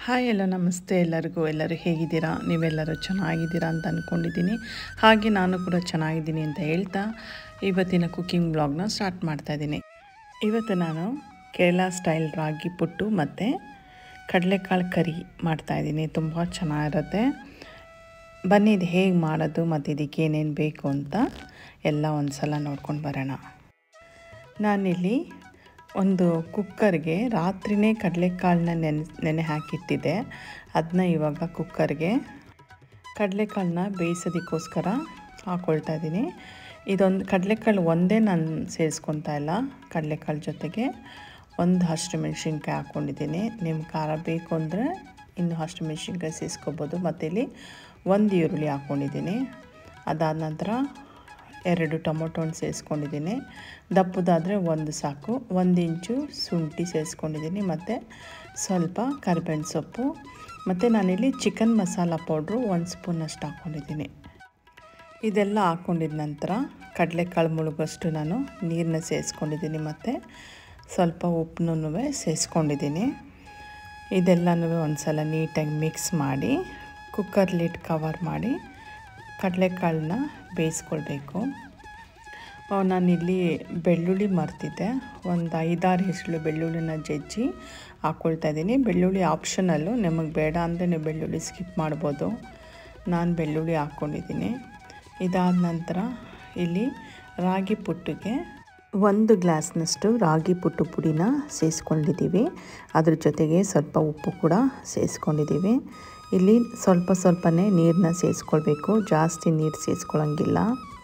hi ಎಲ್ಲ ನಮಸ್ತೆ ಎಲ್ಲರಿಗೂ ಎಲ್ಲರೂ ಹೇಗಿದ್ದೀರಾ ನೀವೆಲ್ಲರೂ ಚೆನ್ನಾಗಿದ್ದೀರಾ ಅಂತ ಅಂದ್ಕೊಂಡಿದ್ದೀನಿ ಹಾಗೆ ನಾನು ಕೂಡ ಚೆನ್ನಾಗಿದ್ದೀನಿ ಅಂತ ಹೇಳ್ತಾ ಇವತ್ತಿನ ಕುಕ್ಕಿಂಗ್ ಬ್ಲಾಗ್ನ ಸ್ಟಾರ್ಟ್ ಮಾಡ್ತಾಯಿದ್ದೀನಿ ಇವತ್ತು ನಾನು ಕೇರಳ ಸ್ಟೈಲ್ ರಾಗಿ ಪುಟ್ಟು ಮತ್ತು ಕಡಲೆಕಾಳು ಕರಿ ಮಾಡ್ತಾಯಿದ್ದೀನಿ ತುಂಬ ಚೆನ್ನಾಗಿರುತ್ತೆ ಬನ್ನಿ ಇದು ಹೇಗೆ ಮಾಡೋದು ಮತ್ತು ಇದಕ್ಕೆ ಏನೇನು ಬೇಕು ಅಂತ ಎಲ್ಲ ಒಂದು ಸಲ ನೋಡ್ಕೊಂಡು ಬರೋಣ ನಾನಿಲ್ಲಿ ಒಂದು ಕುಕ್ಕರ್ಗೆ ರಾತ್ರಿನೇ ಕಡಲೆಕಾಳನ್ನ ನೆನೆ ನೆನೆ ಹಾಕಿಟ್ಟಿದ್ದೆ ಅದನ್ನ ಇವಾಗ ಕುಕ್ಕರ್ಗೆ ಕಡಲೆಕಾಳನ್ನ ಬೇಯಿಸೋದಕ್ಕೋಸ್ಕರ ಹಾಕ್ಕೊಳ್ತಾ ಇದ್ದೀನಿ ಇದೊಂದು ಕಡಲೆಕಾಳು ಒಂದೇ ನಾನು ಸೇರಿಸ್ಕೊತಾ ಇಲ್ಲ ಕಡಲೆಕಾಳು ಜೊತೆಗೆ ಒಂದು ಹಸಿರು ಮೆಣಸಿನ್ಕಾಯಿ ಹಾಕ್ಕೊಂಡಿದ್ದೀನಿ ನಿಮ್ಮ ಖಾರ ಬೇಕು ಅಂದರೆ ಇನ್ನು ಹಸಿರು ಮೆಣಸಿನ್ಕಾಯಿ ಸೇರಿಸ್ಕೋಬೋದು ಮತ್ತು ಇಲ್ಲಿ ಒಂದು ಈರುಳ್ಳಿ ಹಾಕ್ಕೊಂಡಿದ್ದೀನಿ ಅದಾದ ನಂತರ ಎರಡು ಟೊಮೊಟೊ ಹಣ್ಣು ಸೇರಿಸ್ಕೊಂಡಿದ್ದೀನಿ ದಪ್ಪದಾದರೆ ಒಂದು ಸಾಕು ಒಂದು ಇಂಚು ಶುಂಠಿ ಸೇರಿಸ್ಕೊಂಡಿದ್ದೀನಿ ಮತ್ತು ಸ್ವಲ್ಪ ಕರಿಬೇವಿನ ಸೊಪ್ಪು ಮತ್ತು ನಾನಿಲ್ಲಿ ಚಿಕನ್ ಮಸಾಲ ಪೌಡ್ರು ಒಂದು ಸ್ಪೂನಷ್ಟು ಹಾಕ್ಕೊಂಡಿದ್ದೀನಿ ಇದೆಲ್ಲ ಹಾಕ್ಕೊಂಡಿದ ನಂತರ ಕಡಲೆಕಾಳು ಮುಳುಗಷ್ಟು ನಾನು ನೀರನ್ನ ಸೇರಿಸ್ಕೊಂಡಿದ್ದೀನಿ ಮತ್ತು ಸ್ವಲ್ಪ ಉಪ್ಪನ್ನೂ ಸೇರಿಸ್ಕೊಂಡಿದ್ದೀನಿ ಇದೆಲ್ಲನೂ ಒಂದು ಸಲ ನೀಟಾಗಿ ಮಿಕ್ಸ್ ಮಾಡಿ ಕುಕ್ಕರ್ ಲಿಡ್ ಕವರ್ ಮಾಡಿ ಕಡಲೆಕಾಳನ್ನ ಬೇಯಿಸ್ಕೊಳ್ಬೇಕು ನಾನಿಲ್ಲಿ ಬೆಳ್ಳುಳ್ಳಿ ಮರ್ತಿದ್ದೆ ಒಂದು ಐದಾರು ಹೆಸಳು ಬೆಳ್ಳುಳ್ಳಿನ ಜಜ್ಜಿ ಹಾಕ್ಕೊಳ್ತಾ ಇದ್ದೀನಿ ಬೆಳ್ಳುಳ್ಳಿ ಆಪ್ಷನಲ್ಲು ನಿಮಗೆ ಬೇಡ ಅಂದರೆ ನೀವು ಬೆಳ್ಳುಳ್ಳಿ ಸ್ಕಿಪ್ ಮಾಡ್ಬೋದು ನಾನು ಬೆಳ್ಳುಳ್ಳಿ ಹಾಕ್ಕೊಂಡಿದ್ದೀನಿ ಇದಾದ ನಂತರ ಇಲ್ಲಿ ರಾಗಿ ಪುಟ್ಟಿಗೆ ಒಂದು ಗ್ಲಾಸ್ನಷ್ಟು ರಾಗಿ ಪುಟ್ಟು ಪುಡಿನ ಸೇರಿಸ್ಕೊಂಡಿದ್ದೀವಿ ಅದ್ರ ಜೊತೆಗೆ ಸ್ವಲ್ಪ ಉಪ್ಪು ಕೂಡ ಸೇರಿಸ್ಕೊಂಡಿದ್ದೀವಿ ಇಲ್ಲಿ ಸ್ವಲ್ಪ ಸ್ವಲ್ಪನೇ ನೀರನ್ನ ಸೇರಿಸ್ಕೊಳ್ಬೇಕು ಜಾಸ್ತಿ ನೀರು ಸೇರಿಸ್ಕೊಳ್ಳೋಂಗಿಲ್ಲ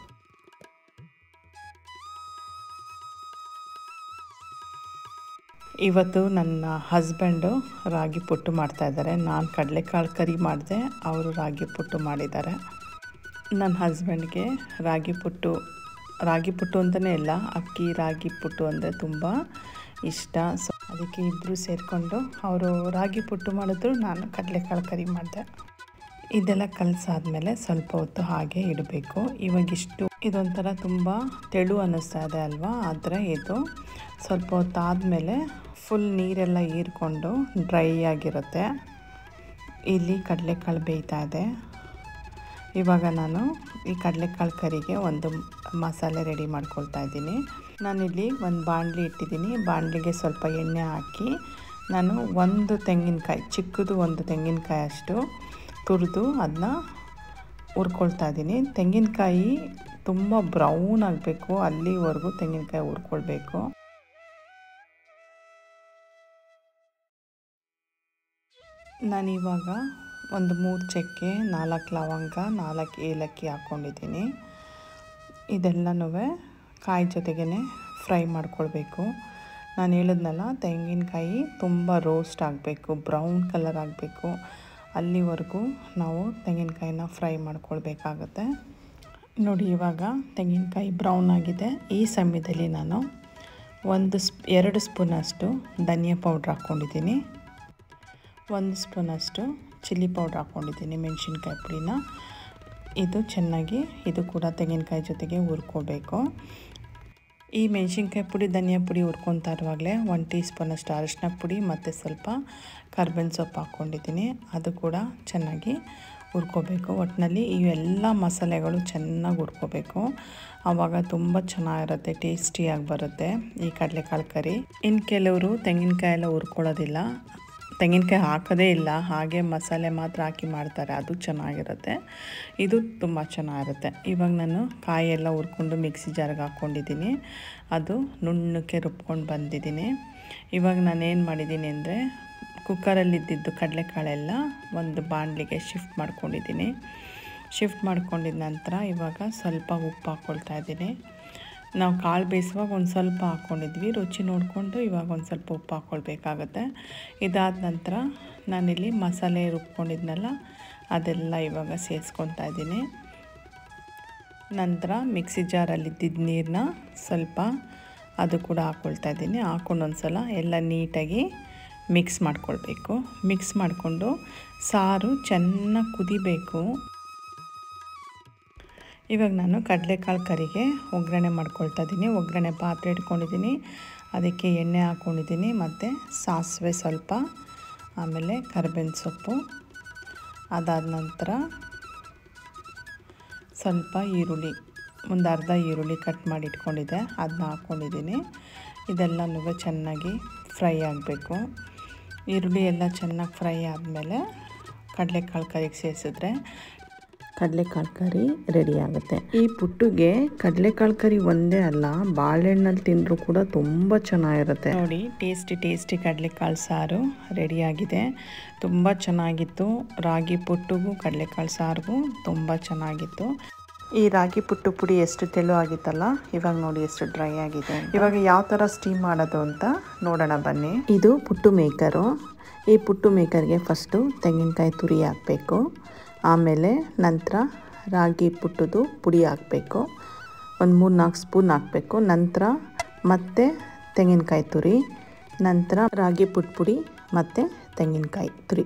ಇವತ್ತು ನನ್ನ ಹಸ್ಬೆಂಡು ರಾಗಿ ಪುಟ್ಟು ಮಾಡ್ತಾಯಿದ್ದಾರೆ ನಾನು ಕಡಲೆಕಾಳು ಕರಿ ಮಾಡಿದೆ ಅವರು ರಾಗಿ ಪುಟ್ಟು ಮಾಡಿದ್ದಾರೆ ನನ್ನ ಹಸ್ಬೆಂಡ್ಗೆ ರಾಗಿ ಪುಟ್ಟು ರಾಗಿ ಪುಟ್ಟು ಅಂತಲೇ ಇಲ್ಲ ಅಕ್ಕಿ ರಾಗಿ ಪುಟ್ಟು ಅಂದರೆ ತುಂಬ ಇಷ್ಟ ಸೊ ಅದಕ್ಕೆ ಇಬ್ಬರು ಸೇರಿಕೊಂಡು ಅವರು ರಾಗಿ ಪುಟ್ಟು ಮಾಡಿದ್ರು ನಾನು ಕಡಲೆಕಾಳು ಕರಿ ಮಾಡಿದೆ ಇದೆಲ್ಲ ಕಲಸಾದ್ಮೇಲೆ ಸ್ವಲ್ಪ ಹೊತ್ತು ಹಾಗೆ ಇಡಬೇಕು ಇವಾಗಿಷ್ಟು ಇದೊಂಥರ ತುಂಬ ತೆಳು ಅನ್ನಿಸ್ತಾ ಇದೆ ಅಲ್ವಾ ಆದರೆ ಇದು ಸ್ವಲ್ಪ ಹೊತ್ತು ಆದಮೇಲೆ ಫುಲ್ ನೀರೆಲ್ಲ ಹೀರ್ಕೊಂಡು ಡ್ರೈ ಆಗಿರುತ್ತೆ ಇಲ್ಲಿ ಕಡಲೆಕಾಳು ಬೇಯ್ತಾ ಇದೆ ಇವಾಗ ನಾನು ಈ ಕಡಲೆಕಾಳು ಕರಿಗೆ ಒಂದು ಮಸಾಲೆ ರೆಡಿ ಮಾಡ್ಕೊಳ್ತಾ ಇದ್ದೀನಿ ನಾನಿಲ್ಲಿ ಒಂದು ಬಾಣಲಿ ಇಟ್ಟಿದ್ದೀನಿ ಬಾಣಲಿಗೆ ಸ್ವಲ್ಪ ಎಣ್ಣೆ ಹಾಕಿ ನಾನು ಒಂದು ತೆಂಗಿನಕಾಯಿ ಚಿಕ್ಕದು ಒಂದು ತೆಂಗಿನಕಾಯಿ ಅಷ್ಟು ತುರಿದು ಅದನ್ನ ಹುರ್ಕೊಳ್ತಾ ಇದ್ದೀನಿ ತೆಂಗಿನಕಾಯಿ ತುಂಬ ಬ್ರೌನ್ ಆಗಬೇಕು ಅಲ್ಲಿವರೆಗೂ ತೆಂಗಿನಕಾಯಿ ಹುರ್ಕೊಳ್ಬೇಕು ನಾನಿವಾಗ ಒಂದು ಮೂರು ಚಕ್ಕೆ ನಾಲ್ಕು ಲವಂಗ ನಾಲ್ಕು ಏಲಕ್ಕಿ ಹಾಕ್ಕೊಂಡಿದ್ದೀನಿ ಇದೆಲ್ಲನೂ ಕಾಯಿ ಜೊತೆಗೇ ಫ್ರೈ ಮಾಡ್ಕೊಳ್ಬೇಕು ನಾನು ಹೇಳಿದ್ನಲ್ಲ ತೆಂಗಿನಕಾಯಿ ತುಂಬ ರೋಸ್ಟ್ ಆಗಬೇಕು ಬ್ರೌನ್ ಕಲರ್ ಆಗಬೇಕು ಅಲ್ಲಿವರೆಗೂ ನಾವು ತೆಂಗಿನಕಾಯಿನ ಫ್ರೈ ಮಾಡ್ಕೊಳ್ಬೇಕಾಗತ್ತೆ ನೋಡಿ ಇವಾಗ ತೆಂಗಿನಕಾಯಿ ಬ್ರೌನ್ ಆಗಿದೆ ಈ ಸಮಯದಲ್ಲಿ ನಾನು ಒಂದು ಸ್ಪ್ ಎರಡು ಸ್ಪೂನಷ್ಟು ಧನಿಯಾ ಪೌಡ್ರ್ ಹಾಕ್ಕೊಂಡಿದ್ದೀನಿ ಒಂದು ಸ್ಪೂನಷ್ಟು ಚಿಲ್ಲಿ ಪೌಡ್ರ್ ಹಾಕ್ಕೊಂಡಿದ್ದೀನಿ ಮೆಣಸಿನ್ಕಾಯಿ ಪುಡಿನ ಇದು ಚೆನ್ನಾಗಿ ಇದು ಕೂಡ ತೆಂಗಿನಕಾಯಿ ಜೊತೆಗೆ ಹುರ್ಕೋಬೇಕು ಈ ಮೆಣಸಿನ್ಕಾಯಿ ಪುಡಿ ಧನಿಯಾ ಪುಡಿ ಹುರ್ಕೊತಾ ಇರುವಾಗಲೇ ಒಂದು ಟೀ ಸ್ಪೂನಷ್ಟು ಅರಿಶಿನ ಪುಡಿ ಮತ್ತು ಸ್ವಲ್ಪ ಕರ್ಬೇವಿನ ಸೊಪ್ಪು ಹಾಕ್ಕೊಂಡಿದ್ದೀನಿ ಅದು ಕೂಡ ಚೆನ್ನಾಗಿ ಹುರ್ಕೋಬೇಕು ಒಟ್ಟಿನಲ್ಲಿ ಇವೆಲ್ಲ ಮಸಾಲೆಗಳು ಚೆನ್ನಾಗಿ ಹುರ್ಕೋಬೇಕು ಆವಾಗ ತುಂಬ ಚೆನ್ನಾಗಿರುತ್ತೆ ಟೇಸ್ಟಿಯಾಗಿ ಬರುತ್ತೆ ಈ ಕಡಲೆಕಾಳು ಕರಿ ಇನ್ನು ಕೆಲವರು ತೆಂಗಿನಕಾಯಿ ಎಲ್ಲ ಹುರ್ಕೊಳ್ಳೋದಿಲ್ಲ ತೆಂಗಿನಕಾಯಿ ಹಾಕೋದೇ ಇಲ್ಲ ಹಾಗೆ ಮಸಾಲೆ ಮಾತ್ರ ಹಾಕಿ ಮಾಡ್ತಾರೆ ಅದು ಚೆನ್ನಾಗಿರುತ್ತೆ ಇದು ತುಂಬ ಚೆನ್ನಾಗಿರುತ್ತೆ ಇವಾಗ ನಾನು ಕಾಯಿ ಎಲ್ಲ ಹುರ್ಕೊಂಡು ಮಿಕ್ಸಿ ಜಾರ್ಗೆ ಹಾಕ್ಕೊಂಡಿದ್ದೀನಿ ಅದು ನುಣ್ಣಕ್ಕೆ ರುಬ್ಕೊಂಡು ಬಂದಿದ್ದೀನಿ ಇವಾಗ ನಾನು ಏನು ಮಾಡಿದ್ದೀನಿ ಅಂದರೆ ಕುಕ್ಕರಲ್ಲಿದ್ದಿದ್ದು ಕಡಲೆಕಾಳೆಲ್ಲ ಒಂದು ಬಾಣಲಿಗೆ ಶಿಫ್ಟ್ ಮಾಡ್ಕೊಂಡಿದ್ದೀನಿ ಶಿಫ್ಟ್ ಮಾಡ್ಕೊಂಡಿದ ನಂತರ ಇವಾಗ ಸ್ವಲ್ಪ ಉಪ್ಪು ಹಾಕ್ಕೊಳ್ತಾ ಇದ್ದೀನಿ ನಾವು ಕಾಳು ಬೇಯಿಸುವಾಗ ಒಂದು ಸ್ವಲ್ಪ ಹಾಕ್ಕೊಂಡಿದ್ವಿ ರುಚಿ ನೋಡಿಕೊಂಡು ಇವಾಗ ಒಂದು ಸ್ವಲ್ಪ ಉಪ್ಪು ಹಾಕ್ಕೊಳ್ಬೇಕಾಗತ್ತೆ ಇದಾದ ನಂತರ ನಾನಿಲ್ಲಿ ಮಸಾಲೆ ರುಬ್ಕೊಂಡಿದ್ನಲ್ಲ ಅದೆಲ್ಲ ಇವಾಗ ಸೇರಿಸ್ಕೊತಾ ಇದ್ದೀನಿ ನಂತರ ಮಿಕ್ಸಿ ಜಾರಲ್ಲಿದ್ದಿದ್ದ ನೀರನ್ನ ಸ್ವಲ್ಪ ಅದು ಕೂಡ ಹಾಕ್ಕೊಳ್ತಾ ಇದ್ದೀನಿ ಹಾಕ್ಕೊಂಡು ಒಂದು ಸಲ ಎಲ್ಲ ನೀಟಾಗಿ ಮಿಕ್ಸ್ ಮಾಡ್ಕೊಳ್ಬೇಕು ಮಿಕ್ಸ್ ಮಾಡಿಕೊಂಡು ಸಾರು ಚೆನ್ನಾಗಿ ಕುದಿಬೇಕು ಇವಾಗ ನಾನು ಕಡಲೆಕಾಳು ಕರಿಗೆ ಒಗ್ಗರಣೆ ಮಾಡ್ಕೊಳ್ತಾ ಇದ್ದೀನಿ ಒಗ್ಗರಣೆ ಪಾತ್ರೆ ಇಟ್ಕೊಂಡಿದ್ದೀನಿ ಅದಕ್ಕೆ ಎಣ್ಣೆ ಹಾಕ್ಕೊಂಡಿದ್ದೀನಿ ಮತ್ತು ಸಾಸಿವೆ ಸ್ವಲ್ಪ ಆಮೇಲೆ ಕರಿಬೇವಿನ ಸೊಪ್ಪು ಅದಾದ ನಂತರ ಸ್ವಲ್ಪ ಈರುಳ್ಳಿ ಒಂದು ಅರ್ಧ ಈರುಳ್ಳಿ ಕಟ್ ಮಾಡಿ ಇಟ್ಕೊಂಡಿದ್ದೆ ಅದನ್ನ ಹಾಕ್ಕೊಂಡಿದ್ದೀನಿ ಇದೆಲ್ಲನೂ ಚೆನ್ನಾಗಿ ಫ್ರೈ ಆಗಬೇಕು ಈರುಳ್ಳಿ ಎಲ್ಲ ಚೆನ್ನಾಗಿ ಫ್ರೈ ಆದಮೇಲೆ ಕಡಲೆಕಾಳು ಕರಿಗೆ ಸೇರಿಸಿದ್ರೆ ಕಡಲೆಕಾಳು ಕರಿ ರೆಡಿ ಆಗುತ್ತೆ ಈ ಪುಟ್ಟಿಗೆ ಕಡಲೆಕಾಳು ಕರಿ ಒಂದೇ ಅಲ್ಲ ಬಾಳೆಹಣ್ಣಲ್ಲಿ ತಿಂದರೂ ಕೂಡ ತುಂಬ ಚೆನ್ನಾಗಿರುತ್ತೆ ನೋಡಿ ಟೇಸ್ಟಿ ಟೇಸ್ಟಿ ಕಡಲೆಕಾಳು ಸಾರು ರೆಡಿಯಾಗಿದೆ ತುಂಬ ಚೆನ್ನಾಗಿತ್ತು ರಾಗಿ ಪುಟ್ಟಿಗೂ ಕಡಲೆಕಾಳು ಸಾರಿಗೂ ತುಂಬ ಚೆನ್ನಾಗಿತ್ತು ಈ ರಾಗಿ ಪುಟ್ಟು ಪುಡಿ ಎಷ್ಟು ತೆಳು ಆಗಿತ್ತಲ್ಲ ಇವಾಗ ನೋಡಿ ಎಷ್ಟು ಡ್ರೈ ಆಗಿದೆ ಇವಾಗ ಯಾವ ಥರ ಸ್ಟೀಮ್ ಮಾಡೋದು ಅಂತ ನೋಡೋಣ ಬನ್ನಿ ಇದು ಪುಟ್ಟು ಮೇಕರು ಈ ಪುಟ್ಟು ಮೇಕರ್ಗೆ ಫಸ್ಟು ತೆಂಗಿನಕಾಯಿ ತುರಿ ಹಾಕಬೇಕು ಆಮೇಲೆ ನಂತರ ರಾಗಿ ಪುಟ್ಟದು ಪುಡಿ ಹಾಕಬೇಕು ಒಂದು ಮೂರು ನಾಲ್ಕು ಸ್ಪೂನ್ ಹಾಕಬೇಕು ನಂತರ ಮತ್ತೆ ತೆಂಗಿನಕಾಯಿ ತುರಿ ನಂತರ ರಾಗಿ ಪುಟ್ಟು ಪುಡಿ ಮತ್ತು ತೆಂಗಿನಕಾಯಿ ತುರಿ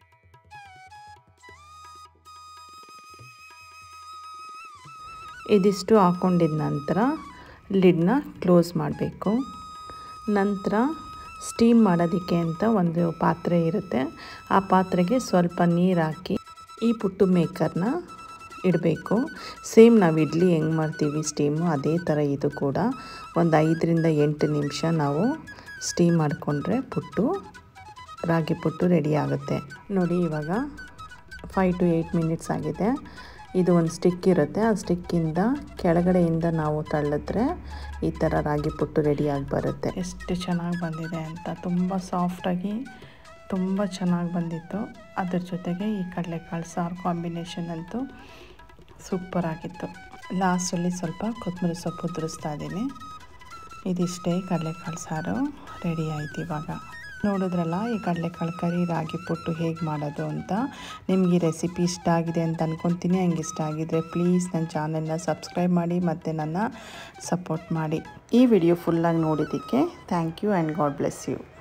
ಇದಿಷ್ಟು ಹಾಕ್ಕೊಂಡಿದ ನಂತರ ಲಿಡ್ನ ಕ್ಲೋಸ್ ಮಾಡಬೇಕು ನಂತರ ಸ್ಟೀಮ್ ಮಾಡೋದಕ್ಕೆ ಅಂತ ಒಂದು ಪಾತ್ರೆ ಇರುತ್ತೆ ಆ ಪಾತ್ರೆಗೆ ಸ್ವಲ್ಪ ನೀರು ಹಾಕಿ ಈ ಪುಟ್ಟು ಮೇಕರ್ನ ಇಡಬೇಕು ಸೇಮ್ ನಾವು ಇಡ್ಲಿ ಹೆಂಗೆ ಮಾಡ್ತೀವಿ ಸ್ಟೀಮು ಅದೇ ಥರ ಇದು ಕೂಡ ಒಂದು ಐದರಿಂದ ಎಂಟು ನಿಮಿಷ ನಾವು ಸ್ಟೀಮ್ ಮಾಡಿಕೊಂಡ್ರೆ ಪುಟ್ಟು ರಾಗಿ ಪುಟ್ಟು ರೆಡಿ ಆಗುತ್ತೆ ನೋಡಿ ಇವಾಗ ಫೈವ್ ಟು ಏಯ್ಟ್ ಮಿನಿಟ್ಸ್ ಆಗಿದೆ ಇದು ಒಂದು ಸ್ಟಿಕ್ ಇರುತ್ತೆ ಆ ಸ್ಟಿಕ್ಕಿಂದ ಕೆಳಗಡೆಯಿಂದ ನಾವು ತಳ್ಳಿದ್ರೆ ಈ ಥರ ರಾಗಿ ಪುಟ್ಟು ರೆಡಿಯಾಗಿ ಬರುತ್ತೆ ಎಷ್ಟು ಚೆನ್ನಾಗಿ ಬಂದಿದೆ ಅಂತ ತುಂಬ ಸಾಫ್ಟಾಗಿ ತುಂಬ ಚೆನ್ನಾಗಿ ಬಂದಿತ್ತು ಅದ್ರ ಜೊತೆಗೆ ಈ ಕಡಲೆಕಾಳು ಸಾರು ಕಾಂಬಿನೇಷನ್ ಅಂತೂ ಸೂಪರ್ ಆಗಿತ್ತು ಲಾಸ್ಟಲ್ಲಿ ಸ್ವಲ್ಪ ಕೊತ್ತಂಬರಿ ಸೊಪ್ಪು ಉದುರಿಸ್ತಾ ಇದ್ದೀನಿ ಇದಿಷ್ಟೇ ಕಡಲೆಕಾಳು ಸಾರು ರೆಡಿ ಆಯ್ತು ಇವಾಗ ನೋಡಿದ್ರಲ್ಲ ಈ ಕಡಲೆಕಾಳು ಕರಿ ರಾಗಿ ಪುಟ್ಟು ಹೇಗೆ ಮಾಡೋದು ಅಂತ ನಿಮ್ಗೆ ಈ ರೆಸಿಪಿ ಇಷ್ಟ ಆಗಿದೆ ಅಂತ ಅಂದ್ಕೊತೀನಿ ಹಂಗೆ ಇಷ್ಟ ಆಗಿದ್ರೆ ಪ್ಲೀಸ್ ನನ್ನ ಚಾನೆಲ್ನ ಸಬ್ಸ್ಕ್ರೈಬ್ ಮಾಡಿ ಮತ್ತು ನನ್ನ ಸಪೋರ್ಟ್ ಮಾಡಿ ಈ ವಿಡಿಯೋ ಫುಲ್ಲಾಗಿ ನೋಡಿದ್ದಕ್ಕೆ thank you and God bless you